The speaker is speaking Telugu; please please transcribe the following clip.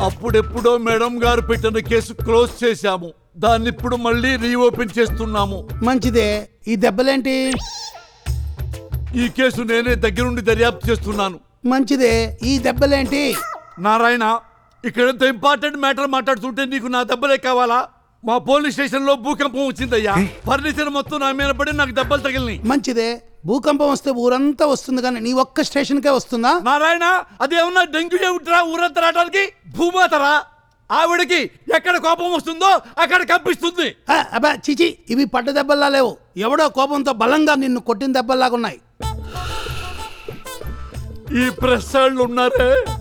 అప్పుడెప్పుడో మేడం గారు పెట్టిన కేసు క్లోజ్ చేశాము దాన్ని ఇప్పుడు మళ్ళీ రీఓపెన్ చేస్తున్నాము మంచిదే ఈ దెబ్బలేంటి ఈ కేసు నేనే దగ్గరుండి దర్యాప్తు చేస్తున్నాను మంచిదే ఈ దెబ్బలేంటి నారాయణ ఇక్కడ ఎంత ఇంపార్టెంట్ మ్యాటర్ మాట్లాడుతుంటే నీకు నా దెబ్బలే కావాలా మా పోలీస్ స్టేషన్ లో భూకంపం వచ్చిందయ్యా ఫర్నిచర్ మొత్తం నా మీద పడి నాకు దెబ్బలు తగిలినాయి మంచిదే భూకంపం వస్తే ఊరంతా వస్తుంది కానీ నీ ఒక్క స్టేషన్కే వస్తుందా నారాయణ అదేమన్నా డెంగ్యూ ఏమిట్రా ఊరంతా రావడానికి భూమాతరా ఆవిడకి ఎక్కడ కోపం వస్తుందో అక్కడ కంపిస్తుంది ఆ, అబ్బా చిచి ఇవి పడ్డ దెబ్బల్లా లేవు ఎవడో కోపంతో బలంగా నిన్ను కొట్టిన దెబ్బల్లాగా ఉన్నాయి ఈ ప్రెస్ వాళ్ళు ఉన్నారే